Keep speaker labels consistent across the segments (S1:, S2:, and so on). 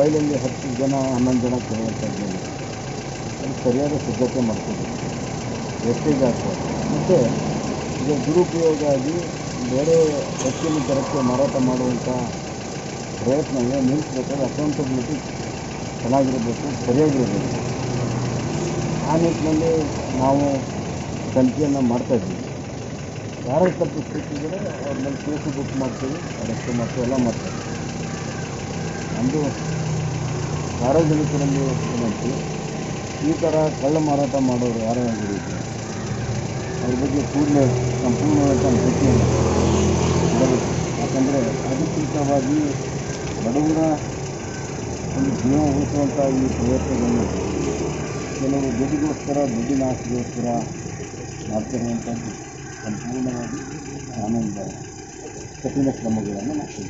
S1: ಬಾಯ್ಲಲ್ಲಿ ಹತ್ತು ಜನ ಹನ್ನೊಂದು ಜನ ಕರೆಯುವಂಥದ್ದು ಅದು ಸರಿಯಾದ ಸಿದ್ಧತೆ ಮಾಡ್ಕೋಬೇಕು ವೇಸ್ಟೇಜ್ ಆಗ್ತದೆ ಮತ್ತು ಇದು ದುರುಪಯೋಗ ಆಗಿ ಬೇರೆ ವ್ಯಕ್ತಿಯಲ್ಲಿ ದರಕ್ಕೆ ಮಾರಾಟ ಮಾಡುವಂಥ ಪ್ರಯತ್ನವನ್ನು ನಿಲ್ಲಿಸ್ಬೇಕಾದ್ರೆ ಅಕೌಂಟಬಿಲಿಟಿ ಚೆನ್ನಾಗಿರಬೇಕು ಸರಿಯಾಗಿರಬೇಕು ಆ ನಿಟ್ಟಿನಲ್ಲಿ ನಾವು ತನಿಖೆಯನ್ನು ಮಾಡ್ತಾಯಿದ್ದೀವಿ ಯಾರು ತಪ್ಪು ಸಿಕ್ಕಿದ್ರೆ ಅವ್ರ ಮೇಲೆ ಕೇಸು ಬುಕ್ ಮಾಡ್ತೀವಿ ಅರೆಸ್ಟ್ ಮಾಡ್ತೀವಿ ಎಲ್ಲ ಮಾಡ್ತೀವಿ ನಮ್ಮದು ಸಾರ್ವಜನಿಕರಲ್ಲಿ ವಿನಂತಿ ಈ ಥರ ಕಳ್ಳ ಮಾರಾಟ ಮಾಡೋರು ಯಾರೇ ಆಗಿರುತ್ತೆ ಅದ್ರ ಬಗ್ಗೆ ಕೂಡಲೇ ಸಂಪೂರ್ಣವಾದ ಭೇಟಿಯನ್ನು ಕೊಡಬೇಕು ಯಾಕಂದರೆ ಅಧಿಕೃತವಾಗಿ ಬಡವರ ಒಂದು ಜೀವ ಉಳಿಸುವಂಥ ಈ ಪ್ರಯತ್ನವನ್ನು ಕೆಲವರು ದುಡ್ಡಿಗೋಸ್ಕರ ದುಡ್ಡಿನ ಆಸೆಗೋಸ್ಕರ ಮಾಡ್ತಿರುವಂಥದ್ದು ಸಂಪೂರ್ಣವಾಗಿ ಆನಂದ ಕಠಿಣ ಕ್ರಮಗಳನ್ನು ಮಾಡ್ತೀವಿ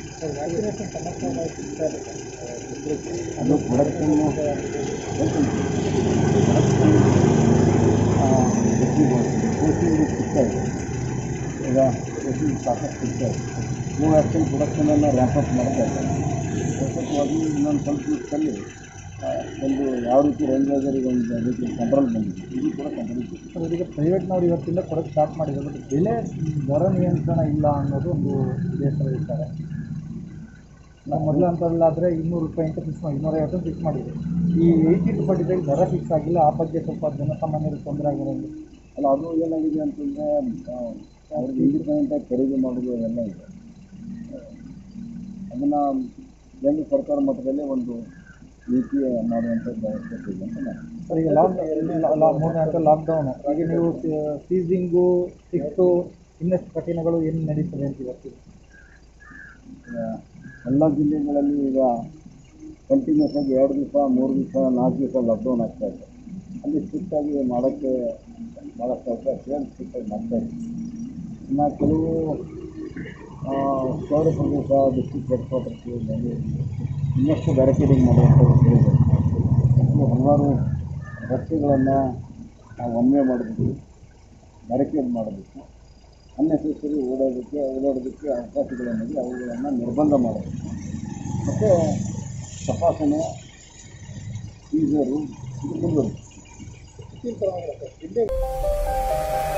S1: ಅದು ಪ್ರೊಡಕ್ಷನ್ನು ಗಟ್ಟಿಗೊಳಿಸಿದೆ ಕೋಚಿಂಗ್ ಸಿಗ್ತಾ ಇದೆ ಈಗ ಕೋಚಿಂಗ್ ಸಾಕಷ್ಟು ಸಿಗ್ತಾ ಇದೆ ಕೋವ್ಯಾಕ್ಸಿನ್ ಪ್ರೊಡಕ್ಷನನ್ನು ರ್ಯಾಂಪಪ್ ಮಾಡ್ತಾ ಇದ್ದಾರೆ ಸತತವಾಗಿ ಇನ್ನೊಂದು ಸ್ವಲ್ಪ ದಿವಸದಲ್ಲಿ ಆ, ಒಂದು ಯಾವ ರೀತಿ ರೈಲ್ವೇದರಿಗೆ ಒಂದು ರೀತಿ ಕಂಟ್ರೋಲ್ ಬಂದಿದೆ ಇದು ಕೂಡ ಕಂಟ್ರೋಲ್
S2: ಸರ್ ಇದೀಗ ಪ್ರೈವೇಟ್ನವ್ರು ಇವತ್ತಿಂದ ಕೊಡೋಕ್ಕೆ ಸ್ಟಾರ್ಟ್ ಮಾಡಿದ್ದಾರೆ ಬಟ್ ಬೆಲೆ ದರ ನಿಯಂತ್ರಣ ಇಲ್ಲ ಅನ್ನೋದು ಒಂದು ಬೇಸರ ಇರ್ತಾರೆ ನಾವು ಮೊದಲ ಹಂತದಲ್ಲಾದರೆ ಇನ್ನೂರು ರೂಪಾಯಿ ಅಂತ ಫಿಕ್ಸ್ ಮಾಡಿ ಇನ್ನೂರೈವತ್ತು ಫಿಕ್ಸ್ ಮಾಡಿದೆ ಈ ಏಯ್ಟಿ ಟು ಫಾರ್ಟಿ ಫೈವ್ ದರ ಫಿಕ್ಸ್ ಆಗಿಲ್ಲ ಆ ಬಗ್ಗೆ ಸ್ವಲ್ಪ ಜನಸಾಮಾನ್ಯರಿಗೆ ತೊಂದರೆ ಆಗಿರೋದು
S1: ಅಲ್ಲ ಅದು ಏನಾಗಿದೆ ಅಂತಂದರೆ ಅವ್ರಿಗೆ ಇಂಡಿಪೆಂಡೆಂಟಾಗಿ ಖರೀದಿ ಮಾಡೋದು ಅದೆಲ್ಲ ಇದೆ ಅದನ್ನು ಕೇಂದ್ರ ಸರ್ಕಾರ ಮಟ್ಟದಲ್ಲಿ ಒಂದು ನೀತಿ ಮಾಡುವಂಥದ್ದು ಅವಶ್ಯಕತೆ ಇದೆ ಅಂತ ನಾನು
S2: ಸರ್ ಈಗ ಲಾಕ್ ಲಾ ಮೂರನೇ ಹಂತ ಲಾಕ್ಡೌನು ಈಗ ನೀವು ಸೀಸಿಂಗು ಸಿಕ್ಸು ಇನ್ನಷ್ಟು ಕಠಿಣಗಳು ಏನು ನಡೀತದೆ ಅಂತ ಇವತ್ತು
S1: ಈಗ ಎಲ್ಲ ಜಿಲ್ಲೆಗಳಲ್ಲಿ ಈಗ ಕಂಟಿನ್ಯೂಸ್ ಆಗಿ ಎರಡು ದಿವಸ ಮೂರು ದಿವಸ ನಾಲ್ಕು ದಿವಸ ಲಾಕ್ಡೌನ್ ಆಗ್ತಾ ಇದೆ ಅಲ್ಲಿ ಸ್ಟ್ರಿಕ್ಟಾಗಿ ಮಾಡೋಕ್ಕೆ ಭಾಳಷ್ಟು ಅವಕಾಶ ಸ್ಟ್ರಿಕ್ಟಾಗಿ ಮಾಡ್ತಾ ಇದೆ ಇನ್ನು ಕೆಲವು ಶಹರ ಪ್ರದೇಶ ಡಿಸ್ಟ್ರಿಕ್ಟ್ ಹೆಡ್ ಕ್ವಾರ್ಟರ್ಸು ಇನ್ನಷ್ಟು ಬ್ಯಾರಿಕೇಡಿಂಗ್ ಮಾಡುವಂಥದ್ದು ಹೇಳಿದೆ ಮತ್ತು ಹಲವಾರು ರಸ್ತೆಗಳನ್ನು ನಾವು ಒಮ್ಮೆ ಮಾಡಬೇಕು ಬ್ಯಾರಿಕೇಡ್ ಮಾಡಬೇಕು ಅನ್ನೆಸೆಸರಿ ಓಡೋದಕ್ಕೆ ಓಡಾಡೋದಕ್ಕೆ ಅವಕಾಶಗಳೇನಿದೆ ಅವುಗಳನ್ನು ನಿರ್ಬಂಧ ಮಾಡಬೇಕು ಮತ್ತು ತಪಾಸಣೆ ಸೀಸರು ಇದು ಮುಂದುವರಿಬೇಕು